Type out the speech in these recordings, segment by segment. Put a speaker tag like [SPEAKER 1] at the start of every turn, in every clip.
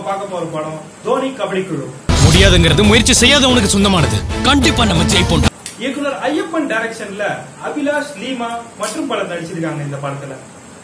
[SPEAKER 1] நம்ம பார்க்க போற படம் தோனி கபடி குழு
[SPEAKER 2] முடியாதுங்கிறது முயற்சி செய்யாதவனுக்கு சொந்தமானது கண்டிப்பா நம்ம ஜெயிப்போம்
[SPEAKER 1] இயக்குனர் ஐயப்பன் டைரக்ஷன்ல அபிலாஷ் லீமா மற்றும் பலர் நடிச்சிருக்காங்க இந்த படத்துல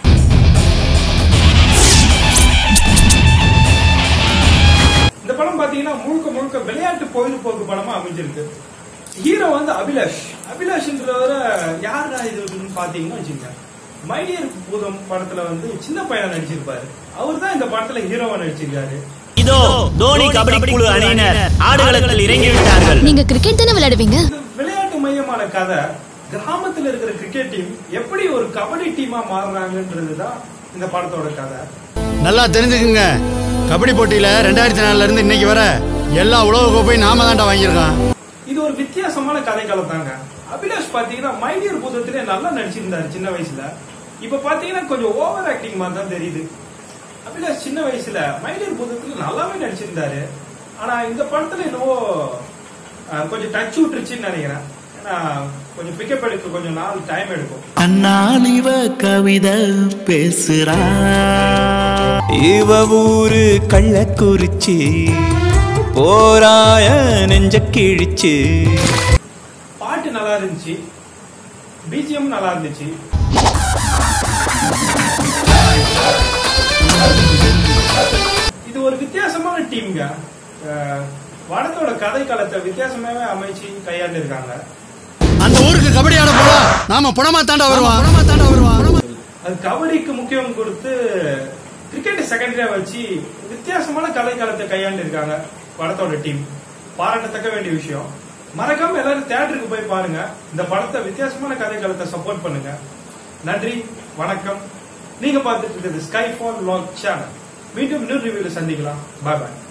[SPEAKER 1] இந்த படம் பாத்தீங்கன்னா முழுக்க முழுக்க விளையாட்டு பொழுதுபோக்கு படமா அமைஞ்சிருக்கு ஹீரோ வந்து அபிலாஷ் அபிலாஷ்ன்றவர யாரா இதுன்னு பாத்தீங்கன்னா வச்சுங்க மைடியர் பூதம் படத்துல வந்து சின்ன பையனா நடிச்சிருப்பாரு அவர் தான் இந்த படத்துல ஹீரோவா நடிச்சிருக்காரு
[SPEAKER 3] இதோ தோனி கபடி குழு அணியினர் ஆடுகளத்தில் இறங்கி விட்டார்கள்
[SPEAKER 4] நீங்க கிரிக்கெட் தானே விளையாடுவீங்க
[SPEAKER 1] இந்த விளையாட்டு மையமான கதை கிராமத்துல இருக்கிற கிரிக்கெட் டீம் எப்படி ஒரு கபடி டீமா மாறுறாங்கன்றதுதான் இந்த படத்தோட கதை
[SPEAKER 5] நல்லா தெரிஞ்சுக்குங்க கபடி போட்டியில ரெண்டாயிரத்தி நாலுல இருந்து இன்னைக்கு வர எல்லா உலக கோப்பையும் நாம தான்டா வாங்கியிருக்கோம்
[SPEAKER 1] இது ஒரு வித்தியாசமான கதைக்களம் தாங்க அபிலாஷ் பாத்தீங்கன்னா மைடியர் பூதத்திலே நல்லா நடிச்சிருந்தாரு சின்ன வயசுல இப்ப பாத்தீங்கன்னா கொஞ்சம் ஓவர் ஆக்டிங் மாதிரி தான் தெரியுது அபிலாஷ் சின்ன வயசுல மைடியர் பூதத்துல நல்லாவே நடிச்சிருந்தாரு ஆனா இந்த படத்துல என்னவோ அஹ், கொஞ்சம் டச் விட்டுருச்சுன்னு நினைக்கிறேன் ஏன்னா கொஞ்சம் பிக்கப் எடுக்க கொஞ்சம் நாள் டைம் எடுக்கும்
[SPEAKER 6] கண்ணால் இவ கவிதை பேசுறா
[SPEAKER 7] இவ ஊரு கள்ளக்குறிச்சி போராய நெஞ்ச கிழிச்சு
[SPEAKER 1] பாட்டு நல்லா இருந்துச்சு பிஜிஎம் நல்லா இருந்துச்சு இது ஒரு வித்தியாசமான டீம்ங்க அஹ், படத்தோட கதை காலத்தை வித்தியாசமாவே அமைச்சு கையாண்டு இருக்காங்க
[SPEAKER 5] அந்த ஊருக்கு கபடி ஆட போறா நாம புடமா தாண்டா வருவான் புடமா தாண்டா வருவான்
[SPEAKER 1] அது கபடிக்கு முக்கியம் கொடுத்து கிரிக்கெட் செகண்டரியா வச்சு வித்தியாசமான கலை காலத்தை கையாண்டு இருக்காங்க படத்தோட டீம் பாராட்டத்தக்க வேண்டிய விஷயம் மறக்காம எல்லாரும் தியேட்டருக்கு போய் பாருங்க இந்த படத்தை வித்தியாசமான கதை காலத்தை சப்போர்ட் பண்ணுங்க நன்றி வணக்கம் நீங்க பார்த்துட்டு இருக்கிறது ஸ்கை ஃபால் லாக் சேனல் மீண்டும் நியூ ரிவ்யூல சந்திக்கலாம் பாய் பாய்